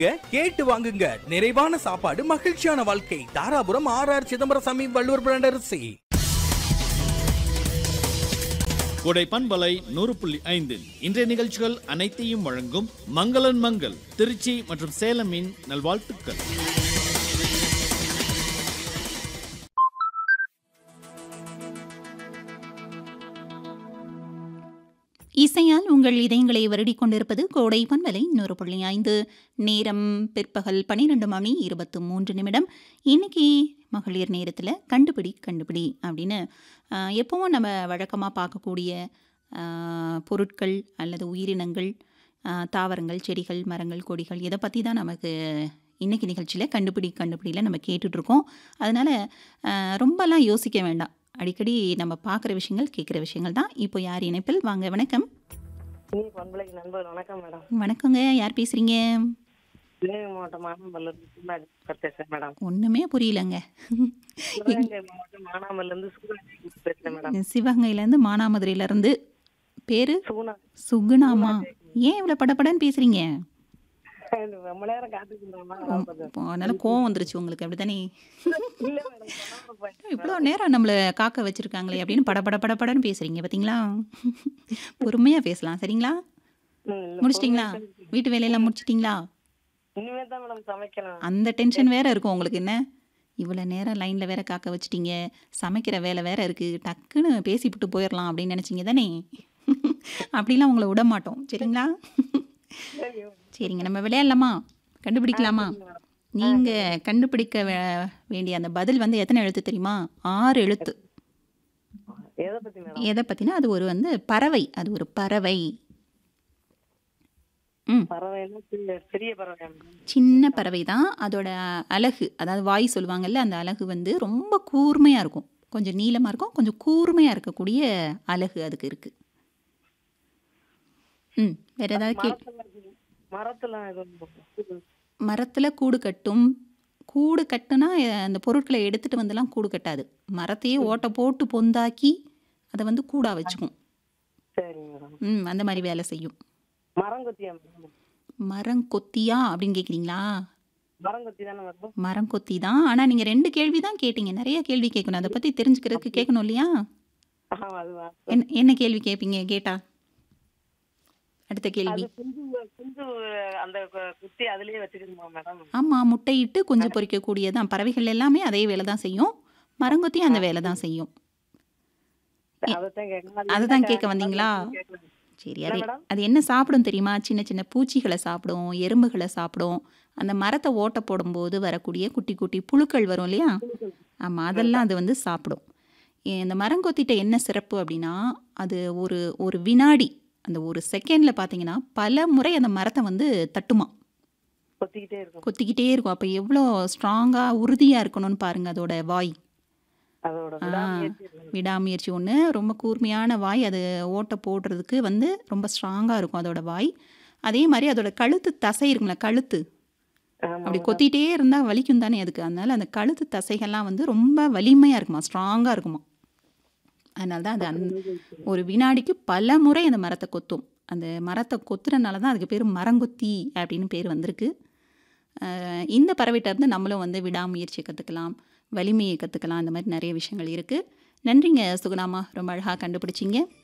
கேட்டு வாங்குங்க நிறைவான சாப்பாடு மகிழ்ச்சியான வாழ்க்கை Dharapuram R R Chidambarasamy Valluvar brand அரிசி கொடை பண்பலை நூறு புள்ளி ஐந்து இன்றைய நிகழ்ச்சிகள் அனைத்தையும் வழங்கும் மங்களன் மங்கள் திருச்சி மற்றும் சேலமின் நல்வாழ்த்துக்கள் இசையால் உங்கள் இதயங்களை வருடிக் கொண்டிருப்பது கோடை பண்பலை நூறு புள்ளி ஐந்து நேரம் பிற்பகல் பன்னிரெண்டு மணி இருபத்து மூன்று நிமிடம் இன்னைக்கு மகளிர் நேரத்தில் கண்டுபிடி கண்டுபிடி அப்படின்னு ஆஹ், எப்பவும் நம்ம வழக்கமாக பார்க்கக்கூடிய ஆஹ், பொருட்கள் அல்லது உயிரினங்கள் ஆஹ், தாவரங்கள் செடிகள் மரங்கள் கொடிகள் இதை பற்றி தான் நமக்கு இன்னைக்கு நிகழ்ச்சியில் கண்டுபிடி கண்டுபிடியில் நம்ம கேட்டுட்ருக்கோம் அதனால் ரொம்பலாம் யோசிக்க வேண்டாம் அடிக்கடி நம்ம பார்க்குற விஷயங்கள் கேட்குற விஷயங்கள் தான் இப்போ யார் இணைப்பில் வாங்க வணக்கம் நீ பண்பலைக்கு நண்பர் வணக்கம் மேடம் வணக்கங்க யார் பேசுகிறீங்க சிவகங்கை மாவட்டம் மானாமல்ல இருந்து பேசுறேன் மேடம் ஒன்றுமே புரியலங்க சிவகங்கை மாவட்டம் மானாமல்ல இருந்து சூழல் பேசுறேன் மேடம் சிவகங்கையிலேருந்து மானாமதுரையிலேருந்து பேர் சூனா சுகுணாமா ஏன் இவ்வளோ படபடன்னு பேசுகிறீங்க ரொம்ப நேரம் காத்துட்டு இருந்தோம் அதனால கோவம் வந்துருச்சு உங்களுக்கு அப்படித்தானே இல்ல மேடம் சொல்லாம போயிட்டேன். இவ்வளோ நேரம் நம்மளை காக்க வச்சிருக்காங்களே அப்படின்னு படபட படபடன்னு பேசுகிறீங்க பார்த்தீங்களா பொறுமையாக பேசலாம் சரிங்களா ம், இல்ல, முடிச்சிட்டிங்களா வீட்டு வேலையெல்லாம் முடிச்சிட்டிங்களா இனிமே தான் மேடம் சமைக்கணும் அந்த டென்ஷன் வேற இருக்கும் உங்களுக்கு என்ன இவ்வளோ நேரம் லைனில் வேற காக்க வச்சிட்டீங்க சமைக்கிற வேலை வேற இருக்குது டக்குன்னு பேசிவிட்டு போயிடலாம் அப்படின்னு நினச்சிங்க தானே அப்படிலாம் உங்களை விட மாட்டோம் சரிங்களா சரி, சரிங்க நம்ம விளையாடலாமா கண்டுபிடிக்கலாமா நீங்கள் கண்டுபிடிக்க வே- வேண்டிய அந்த பதில் வந்து எத்தனை எழுத்து தெரியுமா ஆறு எழுத்து எதை பத்தி மேடம் எதை பற்றினா அது ஒரு வந்து பறவை அது ஒரு பறவை ம் பறவைன்னா பெரிய- பெரிய பறவை மேடம் சின்ன பறவை தான் அதோட அழகு அதாவது வாய் சொல்லுவாங்கல்ல அந்த அழகு வந்து ரொம்ப கூர்மையாக இருக்கும் கொஞ்சம் நீளமாக இருக்கும் கொஞ்சம் கூர்மையாக இருக்கக்கூடிய அழகு அதுக்கு இருக்குது ம் வேறு ஏதாவது கே மரத்துல மரத்துல இது மரத்தில் கூடு கட்டும் கூடு கட்டுனா அஹ், அந்த பொருட்களை எடுத்துகிட்டு வந்துலாம் கூடு கட்டாது மரத்தையே ஓட்டை போட்டு பொந்தாக்கி அதை வந்து கூடாக வச்சுக்கும் சரி மேடம் ம் அந்த மாதிரி வேலை செய்யும் மரங்கொத்தியா மேடம் மரம் கொத்தியா அப்படின்னு கேட்குறீங்களா மரங்கொத்தி தானே மேடம் மரம் கொத்தி தான் ஆனால் நீங்கள் ரெண்டு கேள்வி தான் கேட்டீங்க நிறைய கேள்வி கேட்கணும் அதை பற்றி தெரிஞ்சுக்கிறதுக்கு கேட்கணும் இல்லையா ஆ, அதுவா என்ன என்ன கேள்வி கேட்பீங்க கேட்டா அடுத்த கேள்வி அது குஞ்சு குஞ்சு அந்த கு- குத்தி அதுலயே வச்சுக்கணுமா மேடம் ஆமாம் முட்டையிட்டு குஞ்சு பொரிக்கக்கூடியதான் பறவைகள் எல்லாமே அதே வேலை தான் செய்யும் மரங்கொத்தியும் அந்த வேலை தான் செய்யும் அதைத்தான் கேட்கணும் அதை தான் கேட்க வந்தீங்களா சரி அது அது என்ன சாப்பிடும் தெரியுமா சின்ன சின்ன பூச்சிகளை சாப்பிடும் எறும்புகளை சாப்பிடும் அந்த மரத்தை ஓட்டை போடும்போது வரக்கூடிய குட்டி குட்டி புழுக்கள் வரும் இல்லையா ஆமாம் அதெல்லாம் அது வந்து சாப்பிடும் ஏ- இந்த மரங்கொத்திட்ட என்ன சிறப்பு அப்படின்னா அது ஒரு ஒரு வினாடி அந்த ஒரு செகண்டில் பார்த்தீங்கன்னா பல முறை அந்த மரத்தை வந்து தட்டுமா கொத்திக்கிட்டே இருக்கும் கொத்திக்கிட்டே இருக்கும் அப்போ எவ்வளோ ஸ்ட்ராங்காக உறுதியாக இருக்கணும்னு பாருங்க அதோட வாய் அதோட ஆ, விடாமுயற்சி இருக்கு. விடாமுயற்சி ஒன்று ரொம்ப கூர்மையான வாய் அது ஓட்டை போடுறதுக்கு வந்து ரொம்ப ஸ்ட்ராங்காக இருக்கும் அதோட வாய் அதே மாதிரி அதோட கழுத்து தசை இருக்குங்களா கழுத்து ஆமா. அப்படி கொத்திட்டே இருந்தால் வலிக்கும் தானே அதுக்கு அதனால அந்த கழுத்து தசைகள்லாம் வந்து ரொம்ப வலிமையாக இருக்குமா ஸ்ட்ராங்காக இருக்குமா அதனால தான் அது அந்த ஒரு வினாடிக்கு பல முறை அந்த மரத்தை கொத்தும் அந்த மரத்தை கொத்துறனால தான் அதுக்கு பேர் மரங்கொத்தி அப்படின்னு பேர் வந்திருக்கு அஹ் இந்த பறவைட்ட இருந்து நம்மளும் வந்து விடாமுயற்சி கற்றுக்கலாம் வலிமையை கற்றுக்கலாம் அந்த மாதிரி நிறைய விஷயங்கள் இருக்குது நன்றிங்க சுகுணாமா ரொம்ப அழகாக கண்டுபிடிச்சிங்க